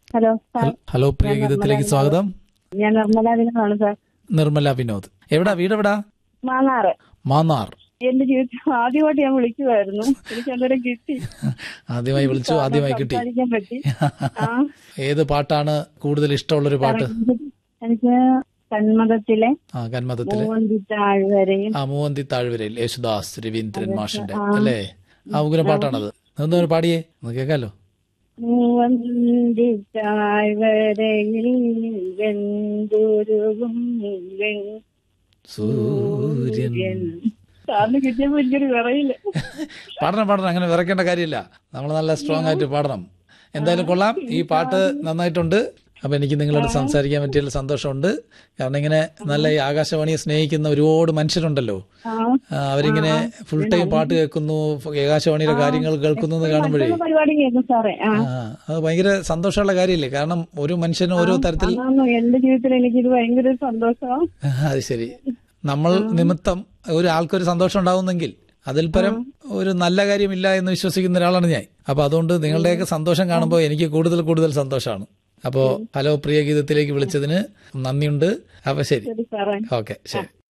hello sir hello പ്രിയ ഗീതത്തിലേക്ക് സ്വാഗതം ഞാൻ നിർമ്മല ദിനമാണ് സാർ നിർമ്മല വിനോദ് എവിടാ വീടെവിടാ മാന്നാറ് മാന്നാർ എന്റെ ജീവിതത്തിൽ ആദ്യമായിട്ട് ഞാൻ വിളിക്കുമായിരുന്നു എനിക്ക് അന്നേരം കിട്ടി ആദ്യമായി വിളിച്ചു ആദ്യമായി കിട്ടി സംസാരിക്കാൻ പറ്റി ആ ഏത് പാട്ടാണ് കൂടുതൽ ഇഷ്ടമുള്ളൊരു പാട്ട് എനിക്ക് കന്മതത്തിലെ ആ കന്മതത്തിലെ മൂവന്തി താഴ്വരയിൽ ആ മൂവന്തി താഴ്വരയിൽ യേശുദാസ് രവീന്ദ്രൻ മാഷിന്റെ അല്ലേ ആ ഉഗ്ര പാട്ടാണത് ഒന്ന് പാടിയേ ഒന്ന് കേൾക്കാലോ മൂവന്തി താഴ്വരയിൽ വെന്തുരുകും വെൺ സൂര്യൻ സാറിന് കിട്ടിയപ്പോ എനിക്കൊരു വിറയില്ല പാടണം പാടണം അങ്ങനെ വിറയ്ക്കേണ്ട കാര്യമില്ല നമ്മൾ നല്ല സ്ട്രോങ് ആയിട്ട് പാടണം എന്തായാലും കൊള്ളാം ഈ പാട്ട് നന്നായിട്ടുണ്ട് അപ്പൊ എനിക്ക് നിങ്ങളോട് സംസാരിക്കാൻ പറ്റിയതിൽ സന്തോഷമുണ്ട് കാരണം ഇങ്ങനെ നല്ല ഈ ആകാശവാണിയെ സ്നേഹിക്കുന്ന ഒരുപാട് മനുഷ്യരുണ്ടല്ലോ ആ ആ, അവരിങ്ങനെ ഫുൾ ടൈം പാട്ട് കേൾക്കുന്നു ആകാശവാണിയുടെ കാര്യങ്ങൾ കേൾക്കുന്നു എന്ന് കാണുമ്പോഴേ മറ്റുള്ള പരിപാടി കേൾക്കും സാറേ ആ ആ അത് ഭയങ്കര സന്തോഷമുള്ള കാര്യമില്ലേ കാരണം ഒരു മനുഷ്യന് ഓരോ തരത്തിൽ അതാണ് എന്റെ ജീവിതത്തിൽ എനിക്കിത് ഭയങ്കര ഒരു സന്തോഷമാണ് ആ, അത് ശരി നമ്മൾ നിമിത്തം ഒരാൾക്കൊരു സന്തോഷം ഉണ്ടാവുന്നെങ്കിൽ അതിൽ പരം ഒരു നല്ല കാര്യമില്ല എന്ന് വിശ്വസിക്കുന്ന ഒരാളാണ് ഞാൻ അപ്പൊ അതുകൊണ്ട് നിങ്ങളുടെയൊക്കെ സന്തോഷം കാണുമ്പോൾ എനിക്ക് കൂടുതൽ കൂടുതൽ സന്തോഷമാണ് അപ്പോ ഹലോ പ്രിയ ഗീതത്തിലേക്ക് വിളിച്ചതിന് നന്ദിയുണ്ട് അപ്പൊ ശരി ശരി സാറേ ഓക്കെ ശരി